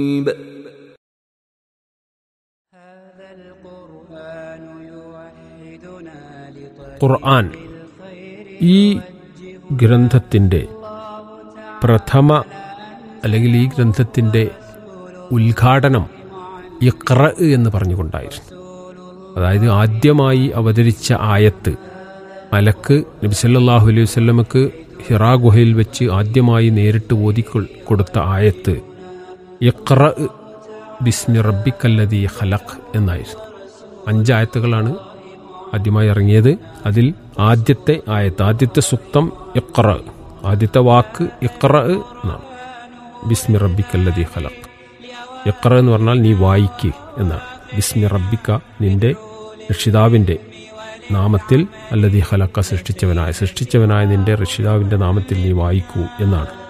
ഖുർആൻ ഈ ഗ്രന്ഥത്തിൻ്റെ പ്രഥമ അല്ലെങ്കിൽ ഈ ഗ്രന്ഥത്തിൻ്റെ ഉദ്ഘാടനം ഇഖ്റ എന്ന് പറഞ്ഞുകൊണ്ടായിരുന്നു അതായത് ആദ്യമായി അവതരിച്ച ആയത്ത് മലക്ക് നബി സല്ലല്ലാഹു അലൈഹി വസല്ലമക്ക് ഹിറാ ഗുഹയിൽ വെച്ച് ആദ്യമായി നേരിട്ട് ഓതി കൊ- കൊടുത്ത ആയത്ത് ഇഖ്റ ബിസ്മി റബ്ബിക്കല്ലതി ഖലഖ് എന്നായിരുന്നു അഞ്ചായത്തുകളാണ് ആദ്യമായി ഇറങ്ങിയത് അതിൽ ആദ്യത്തെ ആയത്ത് ആദ്യത്തെ സുക്തം ഇഖ്റ ആദ്യത്തെ വാക്ക് ഇഖ്റ എന്നാണ് ബിസ്മി റബ്ബിക്കല്ലതി ഖലഖ് ഇഖ്റ എന്ന് പറഞ്ഞാൽ നീ വായിക്ക് എന്നാണ് ബിസ്മി റബ്ബിക്ക നിന്റെ രക്ഷിതാവിൻ്റെ നാമത്തിൽ അല്ലതി ഖലക്ക സൃഷ്ടിച്ചവനായ സൃഷ്ടിച്ചവനായ നിന്റെ രക്ഷിതാവിൻ്റെ നാമത്തിൽ നീ വായിക്കൂ എന്നാണ്